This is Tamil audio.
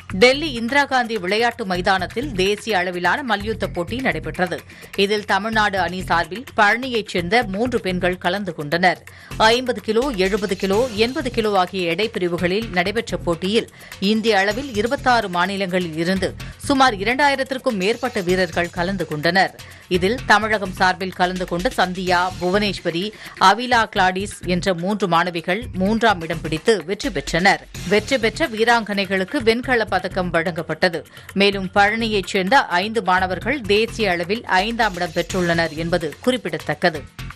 டெல்லி இந்திரா காந்தி விளையாட்டு மைதானத்தில் தேசிய அளவிலான மல்யுத்த போட்டி நடைபெற்றது இதில் தமிழ்நாடு அணி சார்பில் பழனியைச் சேர்ந்த மூன்று பெண்கள் கலந்து கொண்டனர் ஐம்பது கிலோ எழுபது கிலோ எண்பது கிலோ ஆகிய எடை பிரிவுகளில் நடைபெற்ற போட்டியில் இந்திய அளவில் இருபத்தாறு மாநிலங்களில் இருந்து சுமார் இரண்டாயிரத்திற்கும் மேற்பட்ட வீரர்கள் கலந்து கொண்டனர் இதில் தமிழகம் சார்பில் கலந்து கொண்ட சந்தியா புவனேஸ்வரி அவிலா கிளாடிஸ் என்ற மூன்று மாணவிகள் மூன்றாம் இடம் பிடித்து வெற்றி பெற்றனர் வெற்றி பெற்ற வீராங்கனைகளுக்கு வெண்கலப் பதக்கம் வழங்கப்பட்டது மேலும் பழனியைச் சேர்ந்த ஐந்து மாணவர்கள் தேசிய அளவில் ஐந்தாம் இடம் பெற்றுள்ளனர் என்பது குறிப்பிடத்தக்கது